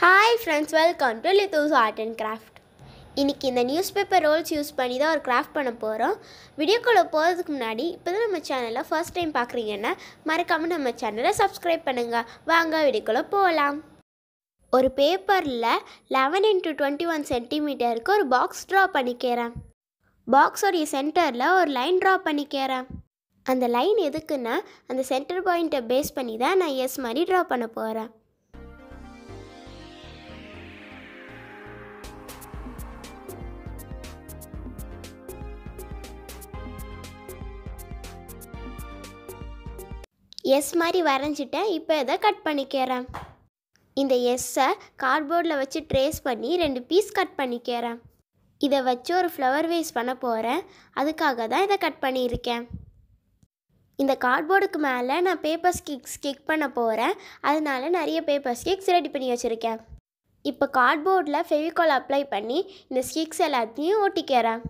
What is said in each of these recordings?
hi friends welcome to Lithu's art and craft இன்றைக்கி இந்த news paper Rolle's use பண்ணி தான் ஒரு கிராஃப்ட் பண்ண போகிறோம் வீடியோக்குள்ளே போகிறதுக்கு முன்னாடி இப்போ தான் நம்ம சேனலை ஃபர்ஸ்ட் டைம் பார்க்குறீங்கன்னா மறக்காமல் நம்ம சேனலை சப்ஸ்கிரைப் பண்ணுங்கள் வாங்க வீடியோக்குள்ளே போகலாம் ஒரு பேப்பரில் லெவன் இன்ட்டு டுவெண்ட்டி ஒன் சென்டிமீட்டருக்கு ஒரு பாக்ஸ் ட்ரா பண்ணிக்கிறேன் பாக்ஸோடைய சென்டரில் ஒரு லைன் ட்ரா பண்ணிக்கிறேன் அந்த லைன் எதுக்குன்னா அந்த சென்டர் பாயிண்ட்டை பேஸ் பண்ணி தான் நான் எஸ் மாதிரி ட்ரா பண்ண போகிறேன் எஸ் மாதிரி வரைஞ்சிட்டேன் இப்போ இதை கட் பண்ணிக்கிறேன் இந்த எஸ்ஸை கார்ட்போர்டில் வச்சு ட்ரேஸ் பண்ணி ரெண்டு பீஸ் கட் பண்ணிக்கிறேன் இதை வச்சு ஒரு ஃப்ளவர் வேஸ் பண்ண போகிறேன் அதுக்காக தான் இதை கட் பண்ணியிருக்கேன் இந்த கார்ட்போர்டுக்கு மேலே நான் பேப்பர் ஸ்டிக்ஸ் ஸ்டிக் பண்ண போகிறேன் அதனால நிறைய பேப்பர் ஸ்டிக்ஸ் ரெடி பண்ணி வச்சுருக்கேன் இப்போ கார்ட்போர்டில் ஃபெவிகால் அப்ளை பண்ணி இந்த ஸ்டிக்ஸ் எல்லாத்தையும் ஒட்டிக்கிறேன்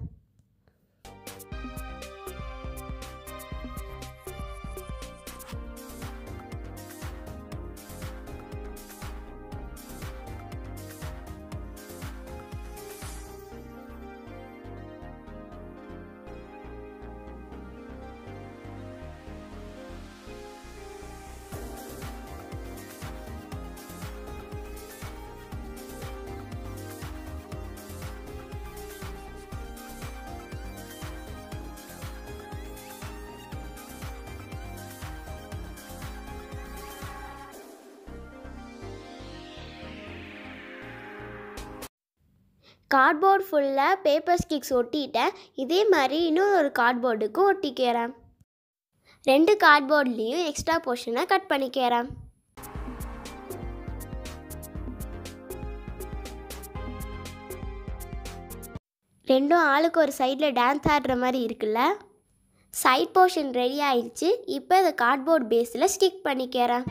கார்ட்போர்ட் ஃபுல்லாக பேப்பர் ஸ்டிக்ஸ் ஒட்டிட்டேன் இதே மாதிரி இன்னும் ஒரு கார்ட்போர்டுக்கும் ஒட்டிக்கிறேன் ரெண்டு கார்ட்போர்ட்லேயும் எக்ஸ்ட்ரா போர்ஷனை கட் பண்ணிக்கிறேன் ரெண்டும் ஆளுக்கு ஒரு சைடில் டான்ஸ் ஆடுற மாதிரி இருக்குல்ல சைட் போர்ஷன் ரெடி ஆயிடுச்சு இப்போ இதை கார்ட்போர்ட் பேஸில் ஸ்டிக் பண்ணிக்கிறேன்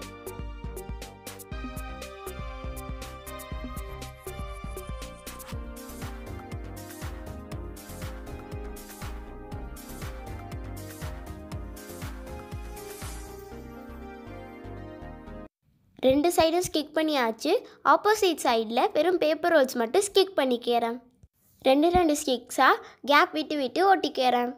ரெண்டு சைடும் ஸ்கிக் பண்ணியாச்சு ஆப்போசிட் சைடில் வெறும் பேப்பர் ரோல்ஸ் மட்டும் ஸ்கிக் பண்ணிக்கிறேன் ரெண்டு ரெண்டு ஸ்டிக்ஸாக கேப் விட்டு விட்டு ஒட்டிக்கிறேன்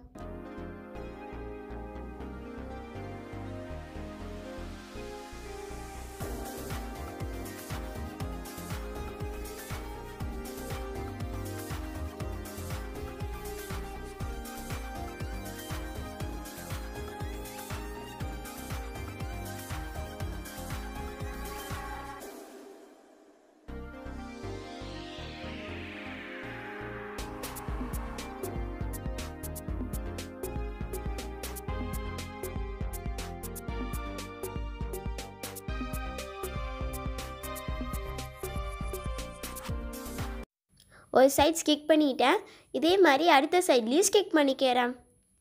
ஒரு சைட் ஸ்கிக் பண்ணிட்டேன் இதே மாதிரி அடுத்த சைட்லேயும் ஸ்கிக் பண்ணிக்கிறேன்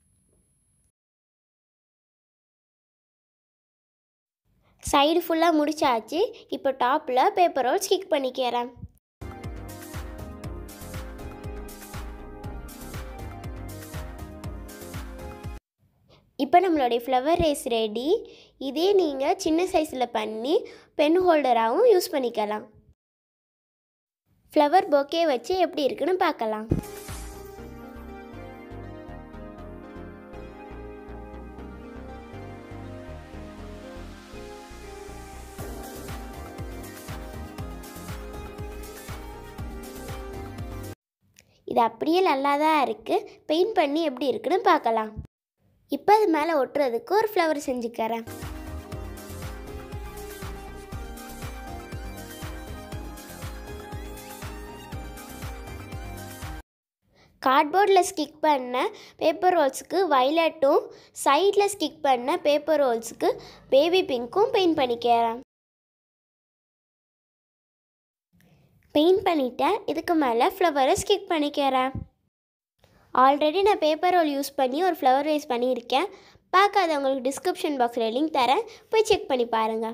சைடு ஃபுல்லாக முடிச்சாச்சு இப்போ டாப்பில் பேப்பர் ரோல் ஸ்டிக் பண்ணிக்கிறேன் இப்போ நம்மளுடைய ஃப்ளவர் ரேஸ் ரெடி இதே நீங்கள் சின்ன சைஸில் பண்ணி பென் ஹோல்டராகவும் யூஸ் பண்ணிக்கலாம் ஃப்ளவர் பொக்கே வச்சு எப்படி இருக்குன்னு பார்க்கலாம் இது அப்படியே நல்லா தான் இருக்குது பெயிண்ட் பண்ணி எப்படி இருக்குன்னு பார்க்கலாம் இப்போ அது மேலே ஒட்டுறதுக்கு ஒரு ஃப்ளவர் செஞ்சுக்கிறேன் கார்ட்போர்டில் ஸ்டிக் பண்ண பேப்பர் ரோல்ஸுக்கு வைலட்டும் சைடில் ஸ்டிக் பண்ண பேப்பர் ரோல்ஸுக்கு பேபி பிங்க்கும் பெயிண்ட் பண்ணிக்கிறேன் பெயிண்ட் பண்ணிட்டேன் இதுக்கு மேலே ஃப்ளவரை ஸ்டிக் பண்ணிக்கிறேன் ஆல்ரெடி நான் பேப்பர் ரோல் யூஸ் பண்ணி ஒரு ஃப்ளவர் வேஸ் பண்ணியிருக்கேன் பார்க்காதவங்களுக்கு டிஸ்கிரிப்ஷன் பாக்ஸில் லிங்க் தரேன் போய் செக் பண்ணி பாருங்கள்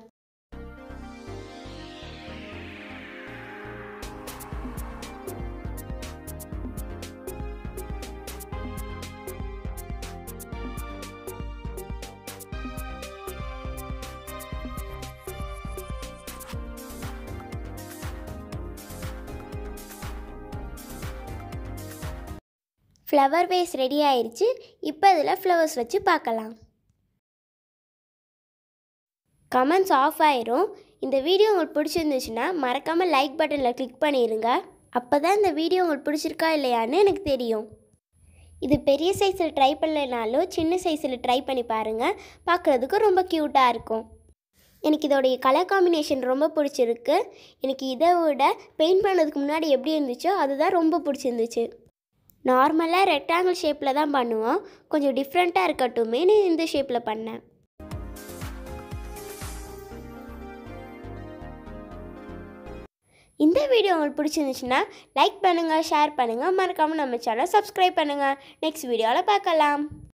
ஃப்ளவர் வேஸ் ரெடி ஆயிருச்சு இப்போ இதில் ஃப்ளவர்ஸ் வச்சு பார்க்கலாம் கமெண்ட்ஸ் ஆஃப் ஆயிரும் இந்த வீடியோ உங்களுக்கு பிடிச்சிருந்துச்சுன்னா மறக்காமல் லைக் பட்டனில் கிளிக் பண்ணிடுங்க அப்போ தான் இந்த வீடியோ உங்களுக்கு பிடிச்சிருக்கா இல்லையான்னு எனக்கு தெரியும் இது பெரிய சைஸில் ட்ரை பண்ணலைனாலும் சின்ன சைஸில் ட்ரை பண்ணி பாருங்கள் பார்க்குறதுக்கு ரொம்ப க்யூட்டாக இருக்கும் எனக்கு இதோடைய கலர் காம்பினேஷன் ரொம்ப பிடிச்சிருக்கு எனக்கு இதை விட பெயிண்ட் பண்ணதுக்கு முன்னாடி எப்படி இருந்துச்சோ அதுதான் ரொம்ப பிடிச்சிருந்துச்சு நார்மலாக ரெக்டாங்கிள் ஷேப்பில் தான் பண்ணுவோம் கொஞ்சம் டிஃப்ரெண்ட்டாக இருக்கட்டுமேனு இந்த ஷேப்பில் பண்ணேன் இந்த வீடியோ உங்களுக்கு பிடிச்சிருந்துச்சுன்னா லைக் பண்ணுங்கள் ஷேர் பண்ணுங்கள் மறக்காமல் நம்ம சேனல் சப்ஸ்கிரைப் பண்ணுங்கள் நெக்ஸ்ட் வீடியோவில் பார்க்கலாம்